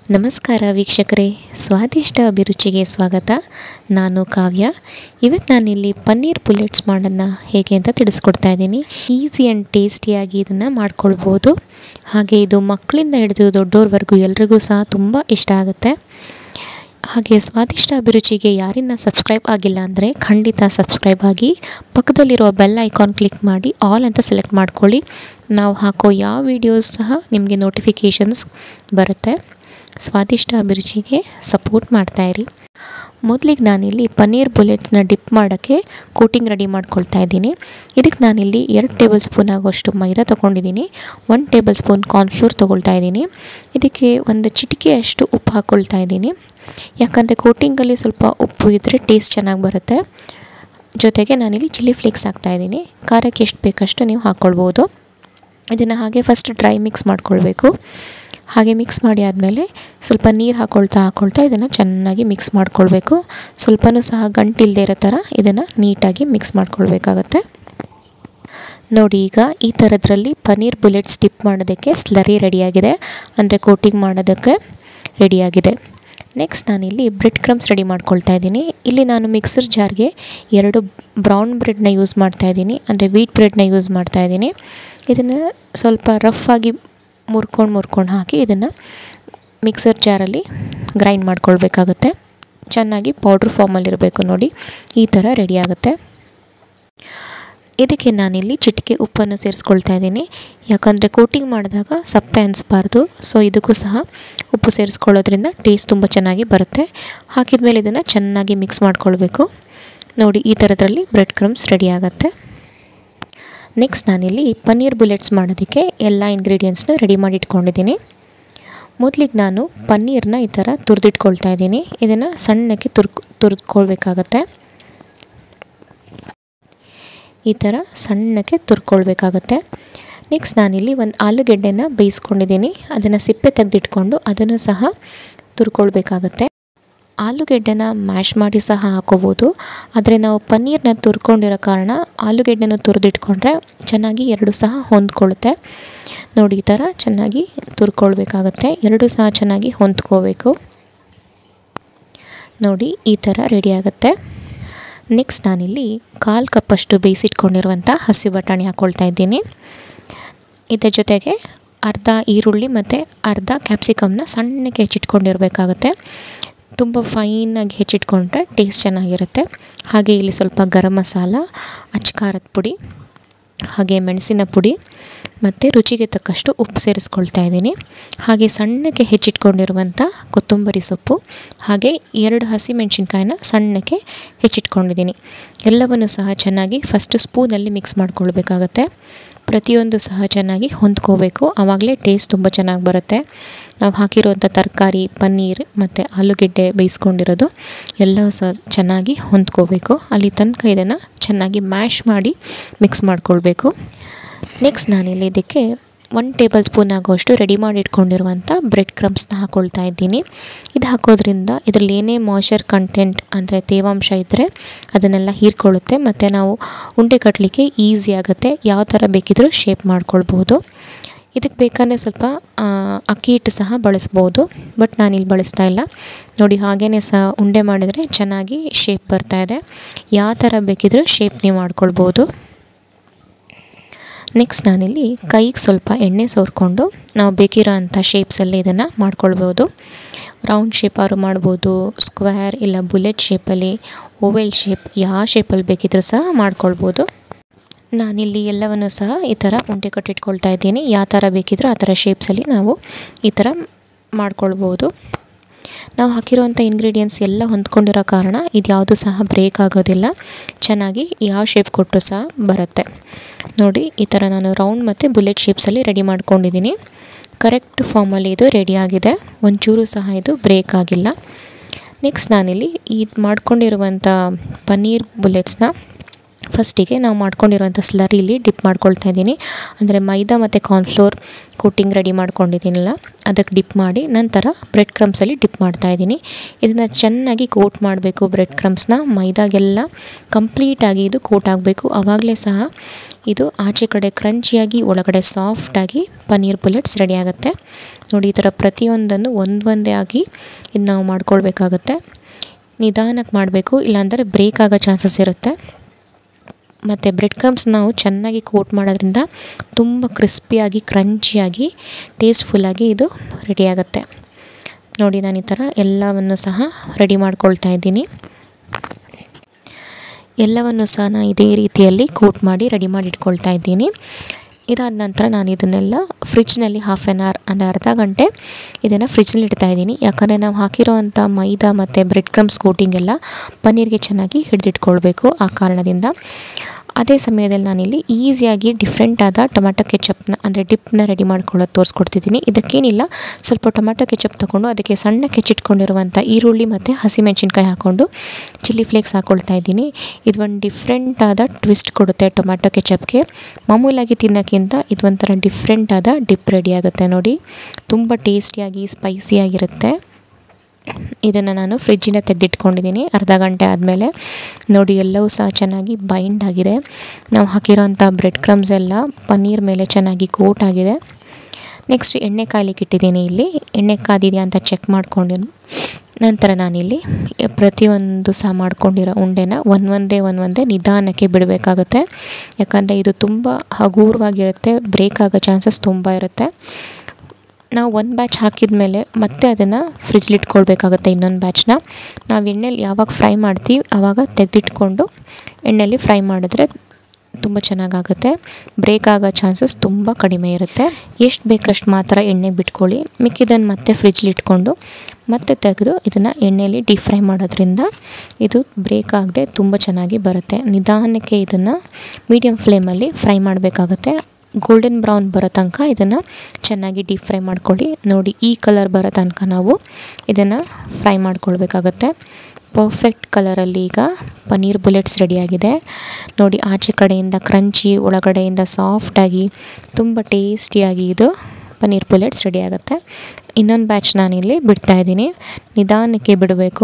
ನಮಸ್ಕಾರ ವೀಕ್ಷಕರೇ ಸ್ವಾದಿಷ್ಟ ಅಭಿರುಚಿಗೆ ಸ್ವಾಗತ ನಾನು ಕಾವ್ಯ ಇವತ್ತು ನಾನಿಲ್ಲಿ ಪನ್ನೀರ್ ಬುಲೆಟ್ಸ್ ಮಾಡೋದನ್ನ ಹೇಗೆ ಅಂತ ತಿಳಿಸ್ಕೊಡ್ತಾ ಇದ್ದೀನಿ ಈಸಿ ಆ್ಯಂಡ್ ಟೇಸ್ಟಿಯಾಗಿ ಇದನ್ನು ಮಾಡ್ಕೊಳ್ಬೋದು ಹಾಗೆ ಇದು ಮಕ್ಕಳಿಂದ ಹಿಡಿದು ದೊಡ್ಡೋರ್ವರೆಗೂ ಎಲ್ರಿಗೂ ಸಹ ತುಂಬ ಇಷ್ಟ ಆಗುತ್ತೆ ಹಾಗೆ ಸ್ವಾದಿಷ್ಟ ಅಭಿರುಚಿಗೆ ಯಾರಿನ್ನ ಸಬ್ಸ್ಕ್ರೈಬ್ ಆಗಿಲ್ಲ ಅಂದರೆ ಖಂಡಿತ ಸಬ್ಸ್ಕ್ರೈಬ್ ಆಗಿ ಪಕ್ಕದಲ್ಲಿರುವ ಬೆಲ್ ಐಕಾನ್ ಕ್ಲಿಕ್ ಮಾಡಿ ಆಲ್ ಅಂತ ಸೆಲೆಕ್ಟ್ ಮಾಡ್ಕೊಳ್ಳಿ ನಾವು ಹಾಕೋ ಯಾವ ವೀಡಿಯೋಸ್ ಸಹ ನಿಮಗೆ ನೋಟಿಫಿಕೇಷನ್ಸ್ ಬರುತ್ತೆ ಸ್ವಾದಿಷ್ಟ ಅಭಿರುಚಿಗೆ ಸಪೋರ್ಟ್ ಮಾಡ್ತಾಯಿರಿ ಮೊದಲಿಗೆ ನಾನಿಲ್ಲಿ ಪನ್ನೀರ್ ಬುಲೆಟ್ಸ್ನ ಡಿಪ್ ಮಾಡೋಕ್ಕೆ ಕೋಟಿಂಗ್ ರೆಡಿ ಮಾಡ್ಕೊಳ್ತಾ ಇದ್ದೀನಿ ಇದಕ್ಕೆ ನಾನಿಲ್ಲಿ ಎರಡು ಟೇಬಲ್ ಸ್ಪೂನ್ ಆಗೋಷ್ಟು ಮೈದಾ ತೊಗೊಂಡಿದ್ದೀನಿ ಒನ್ ಟೇಬಲ್ ಸ್ಪೂನ್ ಕಾರ್ನ್ಫ್ಲೋರ್ ತೊಗೊಳ್ತಾ ಇದ್ದೀನಿ ಇದಕ್ಕೆ ಒಂದು ಚಿಟಿಕೆಯಷ್ಟು ಉಪ್ಪು ಹಾಕ್ಕೊಳ್ತಾ ಇದ್ದೀನಿ ಯಾಕಂದರೆ ಕೋಟಿಂಗಲ್ಲಿ ಸ್ವಲ್ಪ ಉಪ್ಪು ಇದ್ದರೆ ಟೇಸ್ಟ್ ಚೆನ್ನಾಗಿ ಬರುತ್ತೆ ಜೊತೆಗೆ ನಾನಿಲ್ಲಿ ಚಿಲ್ಲಿ ಫ್ಲೇಕ್ಸ್ ಹಾಕ್ತಾಯಿದ್ದೀನಿ ಖಾರಕ್ಕೆ ಎಷ್ಟು ಬೇಕಷ್ಟು ನೀವು ಹಾಕ್ಕೊಳ್ಬೋದು ಇದನ್ನು ಹಾಗೆ ಫಸ್ಟ್ ಡ್ರೈ ಮಿಕ್ಸ್ ಮಾಡ್ಕೊಳ್ಬೇಕು ಹಾಗೆ ಮಿಕ್ಸ್ ಮಾಡಿ ಆದಮೇಲೆ ಸ್ವಲ್ಪ ನೀರು ಹಾಕ್ಕೊಳ್ತಾ ಹಾಕ್ಕೊಳ್ತಾ ಇದನ್ನು ಚೆನ್ನಾಗಿ ಮಿಕ್ಸ್ ಮಾಡ್ಕೊಳ್ಬೇಕು ಸ್ವಲ್ಪನೂ ಸಹ ಗಂಟಿಲ್ಲದೆ ಇರೋ ಥರ ಇದನ್ನು ನೀಟಾಗಿ ಮಿಕ್ಸ್ ಮಾಡ್ಕೊಳ್ಬೇಕಾಗತ್ತೆ ನೋಡಿ ಈಗ ಈ ಥರದ್ರಲ್ಲಿ ಪನ್ನೀರ್ ಬುಲೆಟ್ಸ್ ಡಿಪ್ ಮಾಡೋದಕ್ಕೆ ಸ್ಲರಿ ರೆಡಿಯಾಗಿದೆ ಅಂದರೆ ಕೋಟಿಂಗ್ ಮಾಡೋದಕ್ಕೆ ರೆಡಿಯಾಗಿದೆ ನೆಕ್ಸ್ಟ್ ನಾನಿಲ್ಲಿ ಬ್ರೆಡ್ ಕ್ರಮ್ಸ್ ರೆಡಿ ಮಾಡ್ಕೊಳ್ತಾ ಇದ್ದೀನಿ ಇಲ್ಲಿ ನಾನು ಮಿಕ್ಸರ್ ಜಾರ್ಗೆ ಎರಡು ಬ್ರೌನ್ ಬ್ರೆಡ್ನ ಯೂಸ್ ಮಾಡ್ತಾ ಇದ್ದೀನಿ ಅಂದರೆ ವೀಟ್ ಬ್ರೆಡ್ನ ಯೂಸ್ ಮಾಡ್ತಾ ಇದ್ದೀನಿ ಇದನ್ನು ಸ್ವಲ್ಪ ರಫ್ ಆಗಿ ಮುರ್ಕೊಂಡು ಮುರ್ಕೊಂಡು ಹಾಕಿ ಇದನ್ನು ಮಿಕ್ಸರ್ ಜಾರಲ್ಲಿ ಗ್ರೈಂಡ್ ಮಾಡ್ಕೊಳ್ಬೇಕಾಗುತ್ತೆ ಚೆನ್ನಾಗಿ ಪೌಡ್ರ್ ಫಾರ್ಮಲ್ಲಿರಬೇಕು ನೋಡಿ ಈ ಥರ ರೆಡಿ ಆಗುತ್ತೆ ಇದಕ್ಕೆ ನಾನಿಲ್ಲಿ ಚಿಟಿಕೆ ಉಪ್ಪನ್ನು ಸೇರಿಸ್ಕೊಳ್ತಾ ಇದ್ದೀನಿ ಯಾಕಂದರೆ ಕೋಟಿಂಗ್ ಮಾಡಿದಾಗ ಸಪ್ಪೆ ಅನಿಸ್ಬಾರ್ದು ಸೊ ಇದಕ್ಕೂ ಸಹ ಉಪ್ಪು ಸೇರಿಸ್ಕೊಳ್ಳೋದ್ರಿಂದ ಟೇಸ್ಟ್ ತುಂಬ ಚೆನ್ನಾಗಿ ಬರುತ್ತೆ ಹಾಕಿದ ಮೇಲೆ ಇದನ್ನು ಚೆನ್ನಾಗಿ ಮಿಕ್ಸ್ ಮಾಡ್ಕೊಳ್ಬೇಕು ನೋಡಿ ಈ ಥರದ್ರಲ್ಲಿ ಬ್ರೆಡ್ ಕ್ರಮ್ಸ್ ರೆಡಿ ಆಗುತ್ತೆ ನೆಕ್ಸ್ಟ್ ನಾನಿಲ್ಲಿ ಪನ್ನೀರ್ ಬುಲೆಟ್ಸ್ ಮಾಡೋದಕ್ಕೆ ಎಲ್ಲ ಇಂಗ್ರೀಡಿಯೆಂಟ್ಸ್ನ ರೆಡಿ ಮಾಡಿ ಇಟ್ಕೊಂಡಿದ್ದೀನಿ ಮೊದಲಿಗೆ ನಾನು ಪನ್ನೀರನ್ನ ಈ ಥರ ತುರಿದಿಟ್ಕೊಳ್ತಾ ಇದ್ದೀನಿ ಇದನ್ನು ಸಣ್ಣಕ್ಕೆ ತುರ್ಕ್ ತುರಿದ್ಕೊಳ್ಬೇಕಾಗತ್ತೆ ಈ ಥರ ಸಣ್ಣಕ್ಕೆ ತುರ್ಕೊಳ್ಬೇಕಾಗತ್ತೆ ನೆಕ್ಸ್ಟ್ ನಾನಿಲ್ಲಿ ಒಂದು ಆಲೂಗೆಡ್ಡೆನ ಬೇಯಿಸ್ಕೊಂಡಿದ್ದೀನಿ ಅದನ್ನು ಸಿಪ್ಪೆ ತೆಗೆದಿಟ್ಕೊಂಡು ಅದನ್ನು ಸಹ ತುರ್ಕೊಳ್ಬೇಕಾಗತ್ತೆ ಆಲೂಗೆಡ್ಡೆನ ಮ್ಯಾಶ್ ಮಾಡಿ ಸಹ ಹಾಕೋಬೋದು ಆದರೆ ನಾವು ಪನ್ನೀರನ್ನ ತುರ್ಕೊಂಡಿರೋ ಕಾರಣ ಆಲೂಗೆಡ್ಡೆನ ತುರಿದಿಟ್ಕೊಂಡ್ರೆ ಚೆನ್ನಾಗಿ ಎರಡು ಸಹ ಹೊಂದ್ಕೊಳ್ಳುತ್ತೆ ನೋಡಿ ಈ ಥರ ಚೆನ್ನಾಗಿ ತುರ್ಕೊಳ್ಬೇಕಾಗತ್ತೆ ಎರಡು ಸಹ ಚೆನ್ನಾಗಿ ಹೊಂದ್ಕೋಬೇಕು ನೋಡಿ ಈ ಥರ ರೆಡಿ ಆಗುತ್ತೆ ನೆಕ್ಸ್ಟ್ ನಾನಿಲ್ಲಿ ಕಾಲು ಕಪ್ಪಷ್ಟು ಬೇಯಿಸಿಟ್ಕೊಂಡಿರುವಂಥ ಹಸಿ ಬಟಾಣಿ ಹಾಕ್ಕೊಳ್ತಾ ಇದ್ದೀನಿ ಇದರ ಜೊತೆಗೆ ಅರ್ಧ ಈರುಳ್ಳಿ ಮತ್ತು ಅರ್ಧ ಕ್ಯಾಪ್ಸಿಕಮ್ನ ಸಣ್ಣಕ್ಕೆ ಹೆಚ್ಚಿಟ್ಕೊಂಡಿರಬೇಕಾಗತ್ತೆ ತುಂಬ ಫೈನಾಗಿ ಹೆಚ್ಚಿಟ್ಕೊಂಡ್ರೆ ಟೇಸ್ಟ್ ಚೆನ್ನಾಗಿರುತ್ತೆ ಹಾಗೆ ಇಲ್ಲಿ ಸ್ವಲ್ಪ ಗರಂ ಮಸಾಲ ಅಚ್ಕಾರದ ಪುಡಿ ಹಾಗೆ ಮೆಣಸಿನ ಪುಡಿ ಮತ್ತು ರುಚಿಗೆ ತಕ್ಕಷ್ಟು ಉಪ್ಪು ಸೇರಿಸ್ಕೊಳ್ತಾ ಇದ್ದೀನಿ ಹಾಗೆ ಸಣ್ಣಕ್ಕೆ ಹೆಚ್ಚಿಟ್ಕೊಂಡಿರುವಂಥ ಕೊತ್ತಂಬರಿ ಸೊಪ್ಪು ಹಾಗೆ ಎರಡು ಹಸಿ ಮೆಣಸಿನ್ಕಾಯಿನ ಸಣ್ಣಕ್ಕೆ ಹೆಚ್ಚಿಟ್ಕೊಂಡಿದ್ದೀನಿ ಎಲ್ಲವನ್ನು ಸಹ ಚೆನ್ನಾಗಿ ಫಸ್ಟು ಸ್ಪೂನಲ್ಲಿ ಮಿಕ್ಸ್ ಮಾಡ್ಕೊಳ್ಬೇಕಾಗತ್ತೆ ಪ್ರತಿಯೊಂದು ಸಹ ಚೆನ್ನಾಗಿ ಹೊಂದ್ಕೋಬೇಕು ಆವಾಗಲೇ ಟೇಸ್ಟ್ ತುಂಬ ಚೆನ್ನಾಗಿ ಬರುತ್ತೆ ನಾವು ಹಾಕಿರುವಂಥ ತರಕಾರಿ ಪನ್ನೀರ್ ಮತ್ತು ಆಲೂಗೆಡ್ಡೆ ಬೇಯಿಸ್ಕೊಂಡಿರೋದು ಎಲ್ಲವೂ ಸಹ ಚೆನ್ನಾಗಿ ಹೊಂದ್ಕೋಬೇಕು ಅಲ್ಲಿ ತನಕ ಇದನ್ನು ಚೆನ್ನಾಗಿ ಮ್ಯಾಶ್ ಮಾಡಿ ಮಿಕ್ಸ್ ಮಾಡ್ಕೊಳ್ಬೇಕು ನೆಕ್ಸ್ಟ್ ನಾನಿಲ್ಲಿ ಇದಕ್ಕೆ ಒನ್ ಟೇಬಲ್ ಸ್ಪೂನ್ ಆಗೋಷ್ಟು ರೆಡಿ ಮಾಡಿ ಇಟ್ಕೊಂಡಿರುವಂಥ ಬ್ರೆಡ್ ಕ್ರಮ್ಸ್ನ ಹಾಕ್ಕೊಳ್ತಾ ಇದ್ದೀನಿ ಇದು ಹಾಕೋದ್ರಿಂದ ಇದರಲ್ಲಿ ಏನೇ ಮಾಯ್ಚರ್ ಕಂಟೆಂಟ್ ಅಂದರೆ ತೇವಾಂಶ ಇದ್ದರೆ ಅದನ್ನೆಲ್ಲ ಹೀರ್ಕೊಳ್ಳುತ್ತೆ ಮತ್ತು ನಾವು ಉಂಡೆ ಕಟ್ಟಲಿಕ್ಕೆ ಈಸಿ ಆಗುತ್ತೆ ಯಾವ ಥರ ಬೇಕಿದ್ರೂ ಶೇಪ್ ಮಾಡ್ಕೊಳ್ಬೋದು ಇದಕ್ಕೆ ಬೇಕಾದ್ರೆ ಸ್ವಲ್ಪ ಅಕ್ಕಿ ಹಿಟ್ಟು ಸಹ ಬಳಸ್ಬೋದು ಬಟ್ ನಾನಿಲ್ಲಿ ಬಳಸ್ತಾ ಇಲ್ಲ ನೋಡಿ ಹಾಗೇ ಸಹ ಉಂಡೆ ಮಾಡಿದರೆ ಚೆನ್ನಾಗಿ ಶೇಪ್ ಬರ್ತಾಯಿದೆ ಯಾವ ಥರ ಬೇಕಿದ್ರೂ ಶೇಪ್ ನೀವು ಮಾಡ್ಕೊಳ್ಬೋದು ನೆಕ್ಸ್ಟ್ ನಾನಿಲ್ಲಿ ಕೈಗೆ ಸ್ವಲ್ಪ ಎಣ್ಣೆ ಸೋರ್ಕೊಂಡು ನಾವು ಬೇಕಿರೋ ಅಂಥ ಶೇಪ್ಸಲ್ಲಿ ಇದನ್ನು ಮಾಡ್ಕೊಳ್ಬೋದು ರೌಂಡ್ ಶೇಪಾದ್ರು ಮಾಡ್ಬೋದು ಸ್ಕ್ವೇರ್ ಇಲ್ಲ ಬುಲೆಟ್ ಶೇಪಲ್ಲಿ ಓವೆಲ್ ಶೇಪ್ ಯಾವ ಶೇಪಲ್ಲಿ ಬೇಕಿದ್ರೂ ಸಹ ಮಾಡ್ಕೊಳ್ಬೋದು ನಾನಿಲ್ಲಿ ಎಲ್ಲವನ್ನು ಸಹ ಈ ಥರ ಉಂಡೆ ಕಟ್ಟಿಟ್ಕೊಳ್ತಾ ಇದ್ದೀನಿ ಯಾವ ಥರ ಬೇಕಿದ್ರೂ ಆ ಥರ ಶೇಪ್ಸಲ್ಲಿ ನಾವು ಈ ಥರ ಮಾಡ್ಕೊಳ್ಬೋದು ನಾವು ಹಾಕಿರುವಂಥ ಇಂಗ್ರೀಡಿಯೆಂಟ್ಸ್ ಎಲ್ಲ ಹೊಂದ್ಕೊಂಡಿರೋ ಕಾರಣ ಇದು ಯಾವುದು ಸಹ ಬ್ರೇಕ್ ಆಗೋದಿಲ್ಲ ಚೆನ್ನಾಗಿ ಯಾವ ಶೇಪ್ ಕೊಟ್ಟರು ಸಹ ಬರುತ್ತೆ ನೋಡಿ ಈ ಥರ ನಾನು ರೌಂಡ್ ಮತ್ತು ಬುಲೆಟ್ ಶೇಪ್ಸಲ್ಲಿ ರೆಡಿ ಮಾಡ್ಕೊಂಡಿದ್ದೀನಿ ಕರೆಕ್ಟ್ ಫಾರ್ಮಲ್ಲಿ ಇದು ರೆಡಿ ಆಗಿದೆ ಒಂಚೂರು ಸಹ ಇದು ಬ್ರೇಕ್ ಆಗಿಲ್ಲ ನೆಕ್ಸ್ಟ್ ನಾನಿಲ್ಲಿ ಈ ಮಾಡ್ಕೊಂಡಿರುವಂಥ ಪನ್ನೀರ್ ಬುಲೆಟ್ಸ್ನ ಫಸ್ಟಿಗೆ ನಾವು ಮಾಡ್ಕೊಂಡಿರುವಂಥ ಸ್ಲರಿಲಿ ಡಿಪ್ ಮಾಡ್ಕೊಳ್ತಾ ಇದ್ದೀನಿ ಅಂದರೆ ಮೈದಾ ಮತ್ತು ಕಾರ್ನ್ಫ್ಲೋರ್ ಕೋಟಿಂಗ್ ರೆಡಿ ಮಾಡ್ಕೊಂಡಿದ್ದೀನಲ್ಲ ಅದಕ್ಕೆ ಡಿಪ್ ಮಾಡಿ ನಂತರ ಬ್ರೆಡ್ ಕ್ರಮ್ಸಲ್ಲಿ ಡಿಪ್ ಮಾಡ್ತಾ ಇದ್ದೀನಿ ಇದನ್ನು ಚೆನ್ನಾಗಿ ಕೋಟ್ ಮಾಡಬೇಕು ಬ್ರೆಡ್ ಕ್ರಮ್ಸ್ನ ಮೈದಾಗೆಲ್ಲ ಕಂಪ್ಲೀಟಾಗಿ ಇದು ಕೋಟ್ ಆಗಬೇಕು ಆವಾಗಲೇ ಸಹ ಇದು ಆಚೆ ಕಡೆ ಕ್ರಂಚಿಯಾಗಿ ಒಳಗಡೆ ಸಾಫ್ಟಾಗಿ ಪನ್ನೀರ್ ಬುಲೆಟ್ಸ್ ರೆಡಿ ಆಗುತ್ತೆ ನೋಡಿ ಈ ಥರ ಪ್ರತಿಯೊಂದನ್ನು ಒಂದು ಒಂದೇ ಆಗಿ ಇದು ನಾವು ಮಾಡ್ಕೊಳ್ಬೇಕಾಗತ್ತೆ ನಿಧಾನಕ್ಕೆ ಮಾಡಬೇಕು ಇಲ್ಲಾಂದರೆ ಬ್ರೇಕ್ ಆಗೋ ಚಾನ್ಸಸ್ ಇರುತ್ತೆ ಮತ್ತು ಬ್ರೆಡ್ ಕ್ರಮ್ಸ್ ನಾವು ಚೆನ್ನಾಗಿ ಕೋಟ್ ಮಾಡೋದ್ರಿಂದ ತುಂಬ ಕ್ರಿಸ್ಪಿಯಾಗಿ ಕ್ರಂಚಿಯಾಗಿ ಟೇಸ್ಟ್ಫುಲ್ಲಾಗಿ ಇದು ರೆಡಿ ಆಗುತ್ತೆ ನೋಡಿ ನಾನು ಈ ಥರ ಎಲ್ಲವನ್ನು ಸಹ ರೆಡಿ ಮಾಡ್ಕೊಳ್ತಾ ಇದ್ದೀನಿ ಎಲ್ಲವನ್ನು ಸಹ ನಾನು ಇದೇ ರೀತಿಯಲ್ಲಿ ಕೋಟ್ ಮಾಡಿ ರೆಡಿ ಮಾಡಿ ಇಟ್ಕೊಳ್ತಾ ಇದ್ದೀನಿ ಇದಾದ ನಂತರ ನಾನು ಇದನ್ನೆಲ್ಲ ಫ್ರಿಜ್ನಲ್ಲಿ ಹಾಫ್ ಆನ್ ಅವರ್ ಅಂದರೆ ಅರ್ಧ ಗಂಟೆ ಇದನ್ನು ಫ್ರಿಜ್ನಲ್ಲಿ ಇಡ್ತಾ ಇದ್ದೀನಿ ಯಾಕಂದರೆ ನಾವು ಹಾಕಿರೋವಂಥ ಮೈದಾ ಮತ್ತು ಬ್ರೆಡ್ ಕ್ರಮ್ಸ್ ಕೋಟಿಂಗ್ ಎಲ್ಲ ಪನ್ನೀರ್ಗೆ ಚೆನ್ನಾಗಿ ಹಿಡಿದಿಟ್ಕೊಳ್ಬೇಕು ಆ ಕಾರಣದಿಂದ ಅದೇ ಸಮಯದಲ್ಲಿ ನಾನಿಲ್ಲಿ ಈಸಿಯಾಗಿ ಡಿಫ್ರೆಂಟ್ ಆದ ಟೊಮ್ಯಾಟೊ ಕೆಚಪ್ನ ಅಂದರೆ ಡಿಪ್ನ ರೆಡಿ ಮಾಡ್ಕೊಳ್ಳೋದು ತೋರಿಸ್ಕೊಡ್ತಿದ್ದೀನಿ ಇದಕ್ಕೇನಿಲ್ಲ ಸ್ವಲ್ಪ ಟೊಮ್ಯಾಟೊ ಕೆಚಪ್ ತೊಗೊಂಡು ಅದಕ್ಕೆ ಸಣ್ಣ ಕೆಚ್ಚಿಟ್ಕೊಂಡಿರುವಂಥ ಈರುಳ್ಳಿ ಮತ್ತು ಹಸಿಮೆಣಸಿನ್ಕಾಯಿ ಹಾಕ್ಕೊಂಡು ಚಿಲ್ಲಿ ಫ್ಲೇಕ್ಸ್ ಹಾಕ್ಕೊಳ್ತಾ ಇದ್ದೀನಿ ಇದು ಒಂದು ಡಿಫ್ರೆಂಟ್ ಆದ ಟ್ವಿಸ್ಟ್ ಕೊಡುತ್ತೆ ಟೊಮ್ಯಾಟೊ ಕೆಚಪ್ಗೆ ಮಾಮೂಲಾಗಿ ತಿನ್ನೋಕ್ಕಿಂತ ಇದು ಒಂಥರ ಡಿಫ್ರೆಂಟ್ ಆದ ಡಿಪ್ ರೆಡಿ ಆಗುತ್ತೆ ನೋಡಿ ತುಂಬ ಟೇಸ್ಟಿಯಾಗಿ ಸ್ಪೈಸಿಯಾಗಿರುತ್ತೆ ಇದನ್ನು ನಾನು ಫ್ರಿಜ್ಜಿನ ತೆಗೆದಿಟ್ಕೊಂಡಿದ್ದೀನಿ ಅರ್ಧ ಗಂಟೆ ಆದಮೇಲೆ ನೋಡಿ ಎಲ್ಲವೂ ಸಹ ಚೆನ್ನಾಗಿ ಬೈಂಡ್ ಆಗಿದೆ ನಾವು ಹಾಕಿರೋಂಥ ಬ್ರೆಡ್ ಕ್ರಮ್ಸ್ ಎಲ್ಲ ಪನ್ನೀರ್ ಮೇಲೆ ಚೆನ್ನಾಗಿ ಕೋಟ್ ಆಗಿದೆ ನೆಕ್ಸ್ಟ್ ಎಣ್ಣೆ ಕಾಯ್ಲಿಕ್ಕೆ ಇಟ್ಟಿದ್ದೀನಿ ಇಲ್ಲಿ ಎಣ್ಣೆ ಕಾದಿದೆಯಾ ಅಂತ ಚೆಕ್ ಮಾಡ್ಕೊಂಡು ನಂತರ ನಾನಿಲ್ಲಿ ಪ್ರತಿಯೊಂದು ಸಹ ಮಾಡ್ಕೊಂಡಿರೋ ಉಂಡೆನ ಒಂದೊಂದೇ ಒಂದೊಂದೇ ನಿಧಾನಕ್ಕೆ ಬಿಡಬೇಕಾಗುತ್ತೆ ಯಾಕಂದರೆ ಇದು ತುಂಬ ಹಗೂರವಾಗಿರುತ್ತೆ ಬ್ರೇಕ್ ಆಗೋ ಚಾನ್ಸಸ್ ತುಂಬ ಇರುತ್ತೆ ನಾವು ಒಂದು ಬ್ಯಾಚ್ ಹಾಕಿದ ಮೇಲೆ ಮತ್ತೆ ಅದನ್ನು ಫ್ರಿಜ್ಲಿ ಇಟ್ಕೊಳ್ಬೇಕಾಗುತ್ತೆ ಇನ್ನೊಂದು ಬ್ಯಾಚ್ನ ನಾವು ಎಣ್ಣೆಲಿ ಯಾವಾಗ ಫ್ರೈ ಮಾಡ್ತೀವಿ ಆವಾಗ ತೆಗೆದಿಟ್ಕೊಂಡು ಎಣ್ಣೆಲಿ ಫ್ರೈ ಮಾಡಿದ್ರೆ ತುಂಬ ಚೆನ್ನಾಗಾಗುತ್ತೆ ಬ್ರೇಕ್ ಆಗೋ ಚಾನ್ಸಸ್ ತುಂಬ ಕಡಿಮೆ ಇರುತ್ತೆ ಎಷ್ಟು ಬೇಕಷ್ಟು ಮಾತ್ರ ಎಣ್ಣೆ ಬಿಟ್ಕೊಳ್ಳಿ ಮಿಕ್ಕಿದ್ದನ್ನು ಮತ್ತೆ ಫ್ರಿಜ್ಲಿ ಇಟ್ಕೊಂಡು ಮತ್ತೆ ತೆಗೆದು ಇದನ್ನು ಎಣ್ಣೆಯಲ್ಲಿ ಡೀಪ್ ಫ್ರೈ ಮಾಡೋದ್ರಿಂದ ಇದು ಬ್ರೇಕ್ ಆಗದೆ ತುಂಬ ಚೆನ್ನಾಗಿ ಬರುತ್ತೆ ನಿಧಾನಕ್ಕೆ ಇದನ್ನು ಮೀಡಿಯಮ್ ಫ್ಲೇಮಲ್ಲಿ ಫ್ರೈ ಮಾಡಬೇಕಾಗುತ್ತೆ ಗೋಲ್ಡನ್ ಬ್ರೌನ್ ಬರೋ ತನಕ ಇದನ್ನು ಚೆನ್ನಾಗಿ ಡೀಪ್ ಫ್ರೈ ಮಾಡ್ಕೊಳ್ಳಿ ನೋಡಿ ಈ ಕಲರ್ ಬರೋ ತನಕ ನಾವು ಇದನ್ನು ಫ್ರೈ ಮಾಡ್ಕೊಳ್ಬೇಕಾಗತ್ತೆ ಪರ್ಫೆಕ್ಟ್ ಕಲರಲ್ಲಿ ಈಗ ಪನ್ನೀರ್ ಬುಲೆಟ್ಸ್ ರೆಡಿಯಾಗಿದೆ ನೋಡಿ ಆಚೆ ಕಡೆಯಿಂದ ಕ್ರಂಚಿ ಒಳಗಡೆಯಿಂದ ಸಾಫ್ಟಾಗಿ ತುಂಬ ಟೇಸ್ಟಿಯಾಗಿ ಇದು ಪನ್ನೀರ್ ಬುಲೆಟ್ಸ್ ರೆಡಿ ಆಗುತ್ತೆ ಇನ್ನೊಂದು ಬ್ಯಾಚ್ ನಾನಿಲ್ಲಿ ಬಿಡ್ತಾಯಿದ್ದೀನಿ ನಿಧಾನಕ್ಕೆ ಬಿಡಬೇಕು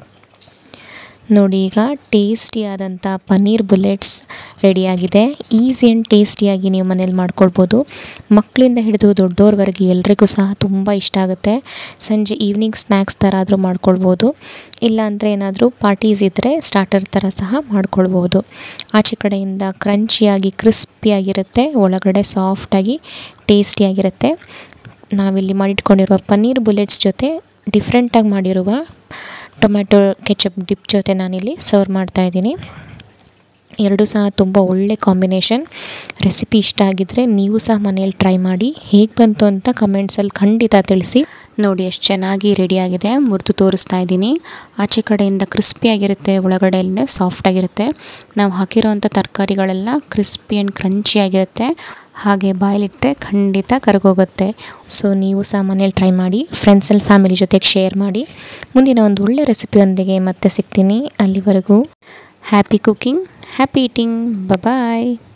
ನೋಡಿ ಈಗ ಟೇಸ್ಟಿಯಾದಂಥ ಪನ್ನೀರ್ ಬುಲೆಟ್ಸ್ ರೆಡಿಯಾಗಿದೆ ಈಸಿ ಆ್ಯಂಡ್ ಟೇಸ್ಟಿಯಾಗಿ ನೀವು ಮನೇಲಿ ಮಾಡ್ಕೊಳ್ಬೋದು ಮಕ್ಕಳಿಂದ ಹಿಡಿದು ದೊಡ್ಡೋರ್ವರೆಗೆ ಎಲ್ರಿಗೂ ಸಹ ತುಂಬ ಇಷ್ಟ ಆಗುತ್ತೆ ಸಂಜೆ ಈವ್ನಿಂಗ್ ಸ್ನ್ಯಾಕ್ಸ್ ಥರ ಆದರೂ ಮಾಡ್ಕೊಳ್ಬೋದು ಇಲ್ಲಾಂದರೆ ಏನಾದರೂ ಪಾರ್ಟೀಸ್ ಇದ್ದರೆ ಸ್ಟಾರ್ಟರ್ ಥರ ಸಹ ಮಾಡ್ಕೊಳ್ಬೋದು ಆಚೆ ಕಡೆಯಿಂದ ಕ್ರಂಚಿಯಾಗಿ ಕ್ರಿಸ್ಪಿಯಾಗಿರುತ್ತೆ ಒಳಗಡೆ ಸಾಫ್ಟಾಗಿ ಟೇಸ್ಟಿಯಾಗಿರುತ್ತೆ ನಾವಿಲ್ಲಿ ಮಾಡಿಟ್ಕೊಂಡಿರುವ ಪನ್ನೀರ್ ಬುಲೆಟ್ಸ್ ಜೊತೆ ಡಿಫ್ರೆಂಟಾಗಿ ಮಾಡಿರುವ ಟೊಮ್ಯಾಟೊ ಕೆಚಪ್ ಡಿಪ್ ಜೊತೆ ನಾನಿಲ್ಲಿ ಸರ್ವ್ ಮಾಡ್ತಾಯಿದ್ದೀನಿ ಎರಡೂ ಸಹ ತುಂಬ ಒಳ್ಳೆ ಕಾಂಬಿನೇಷನ್ ರೆಸಿಪಿ ಇಷ್ಟ ಆಗಿದ್ದರೆ ನೀವು ಸಹ ಮನೇಲಿ ಟ್ರೈ ಮಾಡಿ ಹೇಗೆ ಬಂತು ಅಂತ ಕಮೆಂಟ್ಸಲ್ಲಿ ಖಂಡಿತ ತಿಳಿಸಿ ನೋಡಿ ಎಷ್ಟು ಚೆನ್ನಾಗಿ ರೆಡಿಯಾಗಿದೆ ಮುರಿದು ತೋರಿಸ್ತಾ ಇದ್ದೀನಿ ಆಚೆ ಕಡೆಯಿಂದ ಕ್ರಿಸ್ಪಿಯಾಗಿರುತ್ತೆ ಒಳಗಡೆಯಿಂದ ಸಾಫ್ಟಾಗಿರುತ್ತೆ ನಾವು ಹಾಕಿರೋವಂಥ ತರಕಾರಿಗಳೆಲ್ಲ ಕ್ರಿಸ್ಪಿ ಆ್ಯಂಡ್ ಕ್ರಂಚಿಯಾಗಿರುತ್ತೆ ಹಾಗೆ ಬಾಯಲ್ಲಿಟ್ಟರೆ ಖಂಡಿತ ಕರಗೋಗುತ್ತೆ ಸೊ ನೀವು ಸಹ ಮನೇಲಿ ಟ್ರೈ ಮಾಡಿ ಫ್ರೆಂಡ್ಸ್ ಆ್ಯಂಡ್ ಫ್ಯಾಮಿಲಿ ಜೊತೆಗೆ ಶೇರ್ ಮಾಡಿ ಮುಂದಿನ ಒಂದು ಒಳ್ಳೆ ರೆಸಿಪಿಯೊಂದಿಗೆ ಮತ್ತೆ ಸಿಗ್ತೀನಿ ಅಲ್ಲಿವರೆಗೂ ಹ್ಯಾಪಿ ಕುಕಿಂಗ್ ಹ್ಯಾಪಿ ಈಟಿಂಗ್ ಬಾಯ್